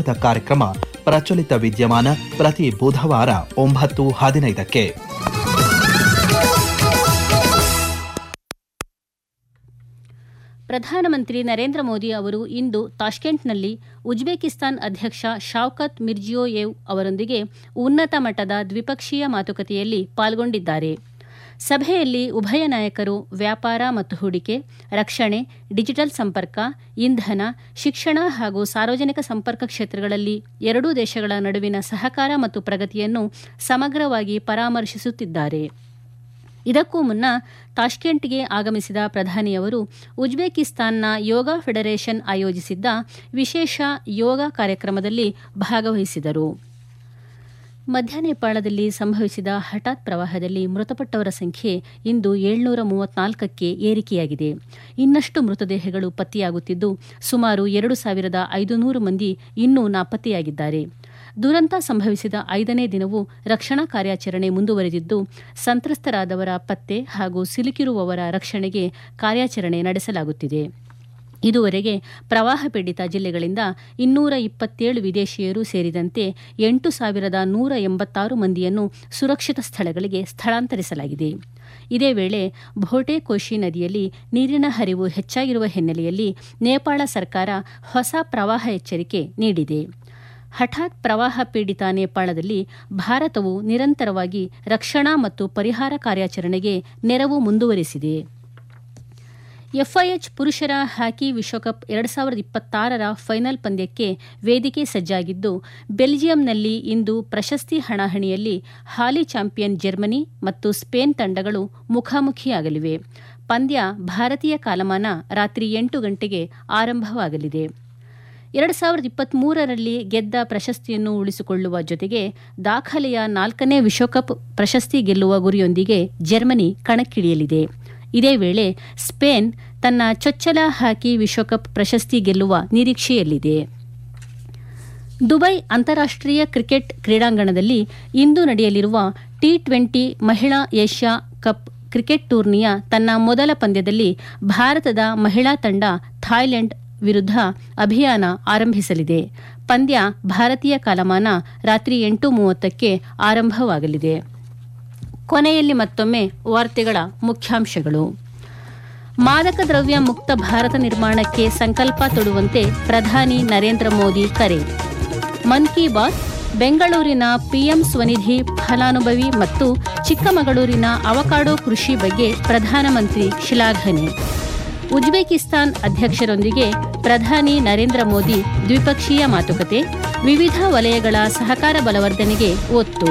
ಪ್ರಾಯೋಜಿತ ಕಾರ್ಯಕ್ರಮ ಪ್ರಚಲಿತ ವಿದ್ಯಮಾನ ಪ್ರತಿ ಬುಧವಾರ ಒಂಬತ್ತು ಹದಿನೈದಕ್ಕೆ ಪ್ರಧಾನಮಂತ್ರಿ ನರೇಂದ್ರ ಮೋದಿ ಅವರು ಇಂದು ತಾಷ್ಕೆಂಟ್ನಲ್ಲಿ ಉಜ್ಬೇಕಿಸ್ತಾನ್ ಅಧ್ಯಕ್ಷ ಶಾವ್ಕತ್ ಮಿರ್ಜಿಯೋಯೆವ್ ಅವರೊಂದಿಗೆ ಉನ್ನತ ಮಟ್ಟದ ದ್ವಿಪಕ್ಷೀಯ ಮಾತುಕತೆಯಲ್ಲಿ ಪಾಲ್ಗೊಂಡಿದ್ದಾರೆ ಸಭೆಯಲ್ಲಿ ಉಭಯ ನಾಯಕರು ವ್ಯಾಪಾರ ಮತ್ತು ಹೂಡಿಕೆ ರಕ್ಷಣೆ ಡಿಜಿಟಲ್ ಸಂಪರ್ಕ ಇಂಧನ ಶಿಕ್ಷಣ ಹಾಗೂ ಸಾರ್ವಜನಿಕ ಸಂಪರ್ಕ ಕ್ಷೇತ್ರಗಳಲ್ಲಿ ಎರಡೂ ದೇಶಗಳ ನಡುವಿನ ಸಹಕಾರ ಮತ್ತು ಪ್ರಗತಿಯನ್ನು ಸಮಗ್ರವಾಗಿ ಪರಾಮರ್ಶಿಸುತ್ತಿದ್ದಾರೆ ಇದಕ್ಕೂ ಮುನ್ನ ತಾಷ್ಕೆಂಟ್ಗೆ ಆಗಮಿಸಿದ ಪ್ರಧಾನಿಯವರು ಉಜ್ಬೇಕಿಸ್ತಾನ್ನ ಯೋಗ ಫೆಡರೇಷನ್ ಆಯೋಜಿಸಿದ್ದ ವಿಶೇಷ ಯೋಗ ಕಾರ್ಯಕ್ರಮದಲ್ಲಿ ಭಾಗವಹಿಸಿದರು ಮಧ್ಯ ನೇಪಾಳದಲ್ಲಿ ಸಂಭವಿಸಿದ ಹಠಾತ್ ಪ್ರವಾಹದಲ್ಲಿ ಮೃತಪಟ್ಟವರ ಸಂಖ್ಯೆ ಇಂದು ಏಳ್ನೂರ ಮೂವತ್ನಾಲ್ಕಕ್ಕೆ ಏರಿಕೆಯಾಗಿದೆ ಇನ್ನಷ್ಟು ಮೃತದೇಹಗಳು ಪತ್ತೆಯಾಗುತ್ತಿದ್ದು ಸುಮಾರು ಎರಡು ಸಾವಿರದ ಐದುನೂರು ಮಂದಿ ಇನ್ನೂ ನಾಪತ್ತೆಯಾಗಿದ್ದಾರೆ ದುರಂತ ಸಂಭವಿಸಿದ ಐದನೇ ದಿನವೂ ರಕ್ಷಣಾ ಕಾರ್ಯಾಚರಣೆ ಮುಂದುವರೆದಿದ್ದು ಸಂತ್ರಸ್ತರಾದವರ ಪತ್ತೆ ಹಾಗೂ ಸಿಲುಕಿರುವವರ ರಕ್ಷಣೆಗೆ ಕಾರ್ಯಾಚರಣೆ ನಡೆಸಲಾಗುತ್ತಿದೆ ಇದುವರೆಗೆ ಪ್ರವಾಹ ಪೀಡಿತ ಜಿಲ್ಲೆಗಳಿಂದ ಇನ್ನೂರ ಇಪ್ಪತ್ತೇಳು ವಿದೇಶಿಯರು ಸೇರಿದಂತೆ ಎಂಟು ಸಾವಿರದ ನೂರ ಎಂಬತ್ತಾರು ಮಂದಿಯನ್ನು ಸುರಕ್ಷಿತ ಸ್ಥಳಗಳಿಗೆ ಸ್ಥಳಾಂತರಿಸಲಾಗಿದೆ ಇದೇ ವೇಳೆ ಭೋಟೆ ಕೋಶಿ ನದಿಯಲ್ಲಿ ನೀರಿನ ಹರಿವು ಹೆಚ್ಚಾಗಿರುವ ಹಿನ್ನೆಲೆಯಲ್ಲಿ ನೇಪಾಳ ಸರ್ಕಾರ ಹೊಸ ಪ್ರವಾಹ ಎಚ್ಚರಿಕೆ ನೀಡಿದೆ ಹಠಾತ್ ಪ್ರವಾಹ ಪೀಡಿತ ನೇಪಾಳದಲ್ಲಿ ಭಾರತವು ನಿರಂತರವಾಗಿ ರಕ್ಷಣಾ ಮತ್ತು ಪರಿಹಾರ ಕಾರ್ಯಾಚರಣೆಗೆ ನೆರವು ಮುಂದುವರೆಸಿದೆ ಎಫ್ಐಎಚ್ ಪುರುಷರ ಹಾಕಿ ವಿಶ್ವಕಪ್ ಎರಡು ಸಾವಿರದ ಇಪ್ಪತ್ತಾರರ ಫೈನಲ್ ಪಂದ್ಯಕ್ಕೆ ವೇದಿಕೆ ಸಜ್ಜಾಗಿದ್ದು ಬೆಲ್ಜಿಯಂನಲ್ಲಿ ಇಂದು ಪ್ರಶಸ್ತಿ ಹಣಾಹಣಿಯಲ್ಲಿ ಹಾಲಿ ಚಾಂಪಿಯನ್ ಜರ್ಮನಿ ಮತ್ತು ಸ್ಪೇನ್ ತಂಡಗಳು ಮುಖಾಮುಖಿಯಾಗಲಿವೆ ಪಂದ್ಯ ಭಾರತೀಯ ಕಾಲಮಾನ ರಾತ್ರಿ ಎಂಟು ಗಂಟೆಗೆ ಆರಂಭವಾಗಲಿದೆ ಎರಡು ಸಾವಿರದ ಇಪ್ಪತ್ಮೂರರಲ್ಲಿ ಗೆದ್ದ ಪ್ರಶಸ್ತಿಯನ್ನು ಉಳಿಸಿಕೊಳ್ಳುವ ಜೊತೆಗೆ ದಾಖಲೆಯ ನಾಲ್ಕನೇ ವಿಶ್ವಕಪ್ ಪ್ರಶಸ್ತಿ ಗೆಲ್ಲುವ ಗುರಿಯೊಂದಿಗೆ ಜರ್ಮನಿ ಕಣಕ್ಕಿಳಿಯಲಿದೆ ಇದೇ ವೇಳೆ ಸ್ಪೇನ್ ತನ್ನ ಚೊಚ್ಚಲ ಹಾಕಿ ವಿಶ್ವಕಪ್ ಪ್ರಶಸ್ತಿ ಗೆಲ್ಲುವ ನಿರೀಕ್ಷೆಯಲ್ಲಿದೆ ದುಬೈ ಅಂತಾರಾಷ್ಟೀಯ ಕ್ರಿಕೆಟ್ ಕ್ರೀಡಾಂಗಣದಲ್ಲಿ ಇಂದು ನಡೆಯಲಿರುವ ಟಿ ಟ್ವೆಂಟಿ ಮಹಿಳಾ ಏಷ್ಯಾ ಕಪ್ ಕ್ರಿಕೆಟ್ ಟೂರ್ನಿಯ ತನ್ನ ಮೊದಲ ಪಂದ್ಯದಲ್ಲಿ ಭಾರತದ ಮಹಿಳಾ ತಂಡ ಥಾಯ್ಲೆಂಡ್ ವಿರುದ್ಧ ಅಭಿಯಾನ ಆರಂಭಿಸಲಿದೆ ಪಂದ್ಯ ಭಾರತೀಯ ಕಾಲಮಾನ ರಾತ್ರಿ ಎಂಟು ಮೂವತ್ತಕ್ಕೆ ಆರಂಭವಾಗಲಿದೆ ಕೊನೆಯಲ್ಲಿ ಮತ್ತೊಮ್ಮೆ ವಾರ್ತೆಗಳ ಮುಖ್ಯಾಂಶಗಳು ಮಾದಕ ದ್ರವ್ಯ ಮುಕ್ತ ಭಾರತ ನಿರ್ಮಾಣಕ್ಕೆ ಸಂಕಲ್ಪ ತೊಡುವಂತೆ ಪ್ರಧಾನಿ ನರೇಂದ್ರ ಮೋದಿ ಕರೆ ಮನ್ ಕಿ ಬಾತ್ ಬೆಂಗಳೂರಿನ ಪಿಎಂ ಸ್ವನಿಧಿ ಫಲಾನುಭವಿ ಮತ್ತು ಚಿಕ್ಕಮಗಳೂರಿನ ಅವಕಾಡೋ ಕೃಷಿ ಬಗ್ಗೆ ಪ್ರಧಾನಮಂತ್ರಿ ಶ್ಲಾಘನೆ ಉಜ್ಬೇಕಿಸ್ತಾನ್ ಅಧ್ಯಕ್ಷರೊಂದಿಗೆ ಪ್ರಧಾನಿ ನರೇಂದ್ರ ಮೋದಿ ದ್ವಿಪಕ್ಷೀಯ ಮಾತುಕತೆ ವಿವಿಧ ವಲಯಗಳ ಸಹಕಾರ ಬಲವರ್ಧನೆಗೆ ಒತ್ತು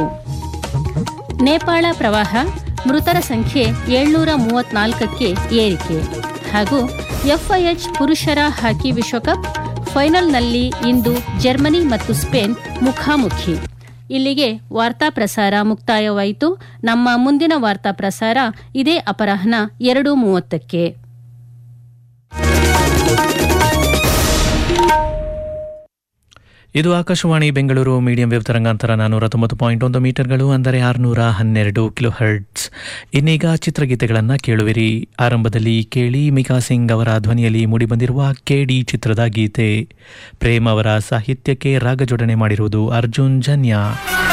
ನೇಪಾಳ ಪ್ರವಾಹ ಮೃತರ ಸಂಖ್ಯೆ ಏಳ್ನೂರ ಮೂವತ್ನಾಲ್ಕಕ್ಕೆ ಏರಿಕೆ ಹಾಗೂ ಎಫ್ಐಎಚ್ ಪುರುಷರ ಹಾಕಿ ವಿಶ್ವಕಪ್ ಫೈನಲ್ನಲ್ಲಿ ಇಂದು ಜರ್ಮನಿ ಮತ್ತು ಸ್ಪೇನ್ ಮುಖಾಮುಖಿ ಇಲ್ಲಿಗೆ ವಾರ್ತಾ ಪ್ರಸಾರ ಮುಕ್ತಾಯವಾಯಿತು ನಮ್ಮ ಮುಂದಿನ ವಾರ್ತಾ ಪ್ರಸಾರ ಇದೇ ಅಪರಾಹ್ನ ಎರಡು ಮೂವತ್ತಕ್ಕೆ ಇದು ಆಕಾಶವಾಣಿ ಬೆಂಗಳೂರು ಮೀಡಿಯಂ ವೇವ್ ತರಂಗಾಂತರ ನಾನ್ನೂರ ತೊಂಬತ್ತು ಪಾಯಿಂಟ್ ಒಂದು ಮೀಟರ್ಗಳು ಅಂದರೆ ಆರುನೂರ ಹನ್ನೆರಡು ಕಿಲೋ ಹರ್ಟ್ಸ್ ಇನ್ನೀಗ ಚಿತ್ರಗೀತೆಗಳನ್ನು ಕೇಳುವಿರಿ ಆರಂಭದಲ್ಲಿ ಕೇಳಿ ಮಿಕಾ ಸಿಂಗ್ ಅವರ ಧ್ವನಿಯಲ್ಲಿ ಮೂಡಿಬಂದಿರುವ ಕೆಡಿ ಚಿತ್ರದ ಗೀತೆ ಪ್ರೇಮ್ ಅವರ ಸಾಹಿತ್ಯಕ್ಕೆ ರಾಗ ಜೋಡಣೆ ಮಾಡಿರುವುದು ಅರ್ಜುನ್ ಜನ್ಯ